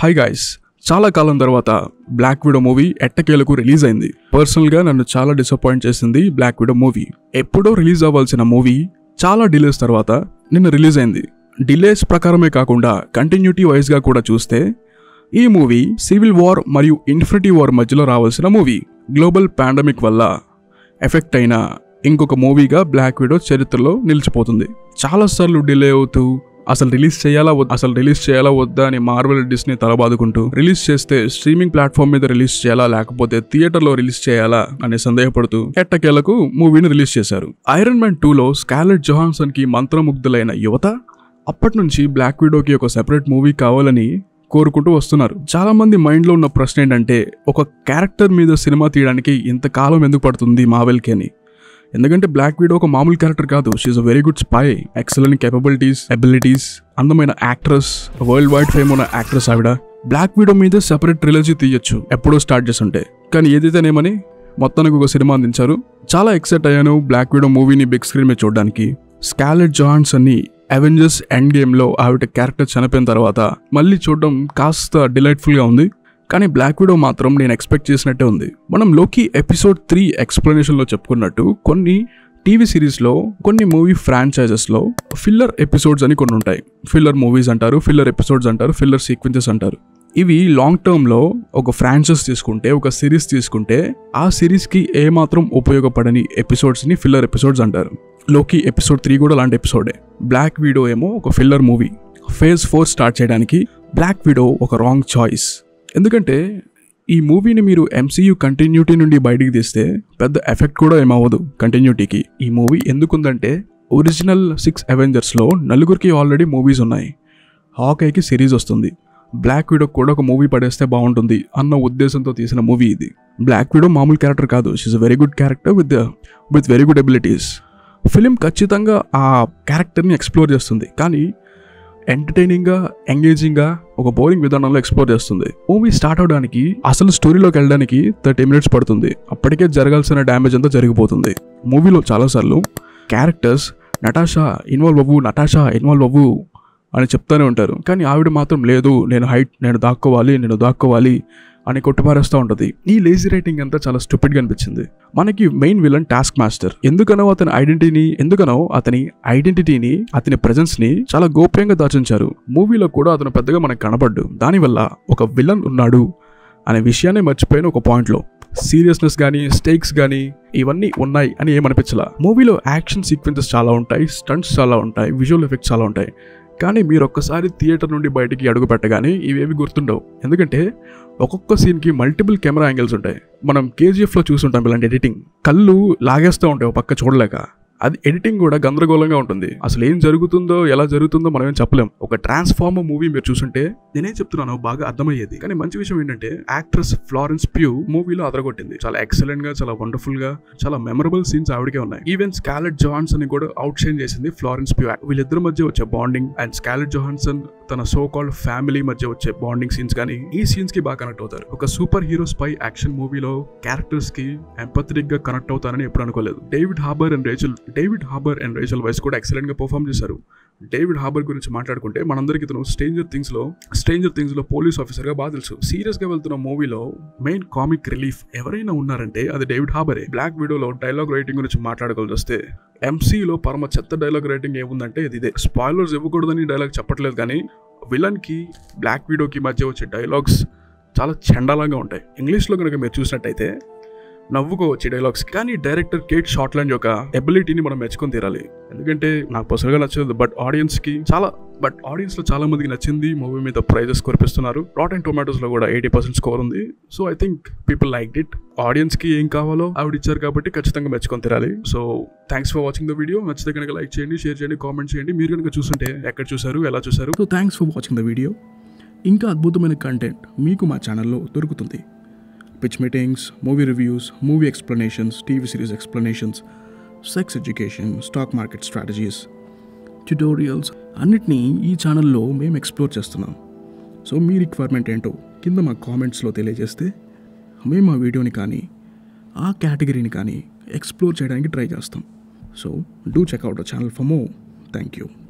hi guys చాలా కాలం తర్వాత బ్లాక్ విడో మూవీ ఎట్టకేలకు రిలీజ్ అయింది పర్సనల్గా నన్ను చాలా డిసప్పాయింట్ చేసింది బ్లాక్ విడో మూవీ ఎప్పుడో రిలీజ్ అవ్వాల్సిన మూవీ చాలా డిలేస్ తర్వాత నిన్న రిలీజ్ అయింది డిలేస్ ప్రకారమే కాకుండా కంటిన్యూటీ వైజ్గా కూడా చూస్తే ఈ మూవీ సివిల్ వార్ మరియు ఇన్ఫినిటీ వార్ మధ్యలో రావాల్సిన మూవీ గ్లోబల్ పాండమిక్ వల్ల ఎఫెక్ట్ అయిన ఇంకొక మూవీగా బ్లాక్ విడో చరిత్రలో నిలిచిపోతుంది చాలాసార్లు డిలే అవుతూ అసలు రిలీజ్ చేయాలా వద్దా అసలు రిలీజ్ చేయాలా వద్దా అని మార్వెల్ డిస్ని తలబాదుకుంటూ రిలీజ్ చేస్తే స్ట్రీమింగ్ ప్లాట్ఫామ్ మీద రిలీజ్ చేయాలా లేకపోతే థియేటర్లో రిలీజ్ చేయాలా అనే సందేహపడుతూ ఎట్టకేలకు మూవీని రిలీజ్ చేశారు ఐరన్ మ్యాన్ టూలో స్కాలెట్ జొహాన్సన్ కి మంత్రముగ్ధులైన యువత అప్పటి నుంచి బ్లాక్ విడోకి ఒక సెపరేట్ మూవీ కావాలని కోరుకుంటూ వస్తున్నారు చాలా మంది మైండ్ లో ఉన్న ప్రశ్న ఏంటంటే ఒక క్యారెక్టర్ మీద సినిమా తీయడానికి ఇంతకాలం ఎందుకు పడుతుంది మావెల్కి అని ఎందుకంటే బ్లాక్ వీడో ఒక మామూలు క్యారెక్టర్ కాదు she a very good spy excellent capabilities abilities అందమైన యాక్ట్రెస్ వరల్డ్ వైడ్ ఫేమ్ ఉన్న యాక్ట్రెస్ ఆవిడ బ్లాక్ వీడో మీద సెపరేట్ ట్రిలజీ తీయొచ్చు ఎప్పుడో స్టార్ట్ చేస్తుంటే కానీ ఏదైతేనేమని మొత్తానికి ఒక సినిమా అందించారు చాలా ఎక్సైట్ అయ్యాను బ్లాక్ వీడో మూవీని బిగ్ స్క్రీన్ మీద చూడడానికి స్కాలెట్ జాన్స్ అని అవెంజర్స్ ఎండ్ గేమ్లో ఆవిడ క్యారెక్టర్ చనిపోయిన తర్వాత మళ్ళీ చూడడం కాస్త డిలైట్ఫుల్గా ఉంది కానీ బ్లాక్ విడో మాత్రం నేను ఎక్స్పెక్ట్ చేసినట్టే ఉంది మనం లోకి ఎపిసోడ్ త్రీ ఎక్స్ప్లెనేషన్లో చెప్పుకున్నట్టు కొన్ని టీవీ సిరీస్లో కొన్ని మూవీ ఫ్రాంచైజెస్లో ఫిల్లర్ ఎపిసోడ్స్ అని కొన్ని ఉంటాయి ఫిల్లర్ మూవీస్ అంటారు ఫిల్లర్ ఎపిసోడ్స్ అంటారు ఫిల్లర్ సీక్వెన్సెస్ అంటారు ఇవి లాంగ్ టర్మ్లో ఒక ఫ్రాంచైజ్ తీసుకుంటే ఒక సిరీస్ తీసుకుంటే ఆ సిరీస్కి ఏమాత్రం ఉపయోగపడని ఎపిసోడ్స్ని ఫిల్లర్ ఎపిసోడ్స్ అంటారు లోకి ఎపిసోడ్ త్రీ కూడా అలాంటి ఎపిసోడే బ్లాక్ వీడో ఏమో ఒక filler movie phase four start చేయడానికి బ్లాక్ వీడో ఒక రాంగ్ చాయిస్ ఎందుకంటే ఈ మూవీని మీరు ఎంసీయూ కంటిన్యూటీ నుండి బయటికి తీస్తే పెద్ద ఎఫెక్ట్ కూడా ఏమవ్వదు కంటిన్యూటీకి ఈ మూవీ ఎందుకుందంటే ఒరిజినల్ సిక్స్ అవెంజర్స్లో నలుగురికి ఆల్రెడీ మూవీస్ ఉన్నాయి హాకైకి సిరీస్ వస్తుంది బ్లాక్ విడో కూడా ఒక మూవీ పడేస్తే బాగుంటుంది అన్న ఉద్దేశంతో తీసిన మూవీ ఇది బ్లాక్ విడో మామూలు క్యారెక్టర్ కాదు she very good character with with very good abilities film ఖచ్చితంగా ఆ క్యారెక్టర్ని ఎక్స్ప్లోర్ చేస్తుంది కానీ ఎంటర్టైనింగ్గా ఎంగేజింగ్గా ఒక బోరింగ్ విధానంలో ఎక్స్ప్లోర్ చేస్తుంది మూవీ స్టార్ట్ అవడానికి అసలు స్టోరీలోకి వెళ్ళడానికి థర్టీ మినిట్స్ పడుతుంది అప్పటికే జరగాల్సిన డ్యామేజ్ అంతా జరిగిపోతుంది మూవీలో చాలాసార్లు క్యారెక్టర్స్ నటాషా ఇన్వాల్వ్ అవ్వు నటాషా ఇన్వాల్వ్ అవ్వు అని చెప్తానే ఉంటారు కానీ ఆవిడ మాత్రం లేదు నేను హైట్ నేను దాక్కోవాలి నేను దాక్కోవాలి అని కొట్టుపారేస్తూ ఉంటుంది ఈ లేజీ రైటింగ్ అంతా చాలా స్టూపిడ్గా అనిపించింది మనకి మెయిన్ విలన్ టాస్క్ మాస్టర్ ఎందుకనో అతని ఐడెంటిటీని ఎందుకనో అతని ఐడెంటిటీని అతని ప్రెజెన్స్ ని చాలా గోప్యంగా దాచుంచారు మూవీలో కూడా అతను పెద్దగా మనకు కనబడ్డు దానివల్ల ఒక విలన్ ఉన్నాడు అనే విషయాన్ని మర్చిపోయిన ఒక పాయింట్లో సీరియస్నెస్ కానీ స్టేక్స్ కానీ ఇవన్నీ ఉన్నాయి అని ఏమనిపించలా మూవీలో యాక్షన్ సీక్వెన్సెస్ చాలా ఉంటాయి స్టంట్స్ చాలా ఉంటాయి విజువల్ ఎఫెక్ట్స్ చాలా ఉంటాయి కానీ మీరు ఒక్కసారి థియేటర్ నుండి బయటికి అడుగు పెట్టగానే ఇవేవి గుర్తుండవు ఎందుకంటే ఒక్కొక్క సీన్కి మల్టిపుల్ కెమెరా యాంగిల్స్ ఉంటాయి మనం కేజీఎఫ్లో చూసుంటాం ఇలాంటి ఎడిటింగ్ కళ్ళు లాగేస్తూ ఉంటాయి ఒక పక్క చూడలేక అది ఎడిటింగ్ కూడా గందరగోళంగా ఉంటుంది అసలు ఏం జరుగుతుందో ఎలా జరుగుతుందో మనం ఏం చెప్పలేం ఒక ట్రాన్స్ఫార్మర్ మూవీ మీరు చూసుంటే నేనేం చెప్తున్నాను బాగా అర్థమయ్యేది కానీ మంచి విషయం ఏంటంటే యాక్ట్రెస్ ఫ్లారెన్స్ ప్యూ మూవీలో అదరగొట్టింది చాలా ఎక్సలెంట్ గా చాలా వండర్ఫుల్ గా చాలా మెమరబుల్ సీన్స్ ఆవిడకే ఉన్నాయి ఈవెన్ స్కాలెట్ జోహాన్సన్ కూడా అవుట్ షైన్ చేసింది ఫ్లారెన్స్ ప్యూ వీళ్ళిద్దరి మధ్య వచ్చే బాండింగ్ అండ్ స్కాలెట్ జోహాన్సన్ తన సో కాల్డ్ ఫ్యామిలీ మధ్య వచ్చే బాండింగ్ సీన్స్ కానీ ఈ సీన్స్ కి బాగా కనెక్ట్ అవుతారు ఒక సూపర్ హీరో స్పై యాక్షన్ మూవీలో క్యారెక్టర్స్ కి ఎంపథటిక్ గా కనెక్ట్ అవుతారని ఎప్పుడు అనుకోలేదు David Harbour and Rachel David Harbour and Rachel Weisz కూడా ఎక్సలెంట్ గా పర్ఫామ్ చేశారు డేవిడ్ హాబర్ గురించి మాట్లాడుకుంటే మనందరికీ ఇతను స్ట్రేంజర్ థింగ్స్ లో స్ట్రేంజర్ థింగ్స్ లో పోలీస్ ఆఫీసర్ గా బాగా తెలుసు సీరియస్ గా వెళ్తున్న మూవీలో మెయిన్ కామిక్ రిలీఫ్ ఎవరైనా ఉన్నారంటే అది డేవిడ్ హాబరే బ్లాక్ వీడియోలో డైలాగ్ రైటింగ్ గురించి మాట్లాడుకోవాల్సి వస్తే ఎంసీలో పరమ చెత్త డైలాగ్ రైటింగ్ ఏముందంటే ఇది ఇదే స్పాయిలర్స్ ఇవ్వకూడదని డైలాగ్ చెప్పట్లేదు కానీ విలన్ కి బ్లాక్ వీడియోకి మధ్య వచ్చే డైలాగ్స్ చాలా చండాలంగా ఉంటాయి ఇంగ్లీష్లో కనుక మీరు చూసినట్టయితే నవ్వుకోవచ్చు డైలాగ్స్ కానీ డైరెక్టర్ కేట్ షార్ట్లాండ్ యొక్క ఎబిలిటీని మనం మెచ్చుకొని తీరాలి ఎందుకంటే నాకు పర్సనల్గా నచ్చదు బట్ ఆడియన్స్ కి చాలా బట్ ఆడియన్స్ లో చాలా మందికి నచ్చింది మూవీ మీద ప్రైజెస్ కురిపిస్తున్నారు రాట్ అండ్ టొమాటోస్ లో కూడా ఎయిటీ పర్సెంట్ స్కోర్ ఉంది so I think people like it audience కి ఏం కావాలో ఆవిడ ఇచ్చారు కాబట్టి ఖచ్చితంగా మెచ్చుకొని తీరాలి so thanks for watching the video నచ్చితే కనుక లైక్ చేయండి షేర్ చేయండి కామెంట్ చేయండి మీరు కనుక చూస్తుంటే ఎక్కడ చూసారు ఎలా చూసారు so thanks for watching the video ఇంకా అద్భుతమైన కంటెంట్ మీకు మా ఛానల్లో దొరుకుతుంది pitch meetings movie reviews movie explanations TV series explanations sex education stock market strategies tutorials అన్నిటినీ ఈ ఛానల్లో మేము ఎక్స్ప్లోర్ చేస్తున్నాం సో మీ రిక్వైర్మెంట్ ఏంటో కింద మా కామెంట్స్లో తెలియజేస్తే మేము ఆ వీడియోని కానీ ఆ కేటగిరీని కానీ ఎక్స్ప్లోర్ చేయడానికి ట్రై చేస్తాం so do check out channel for more thank you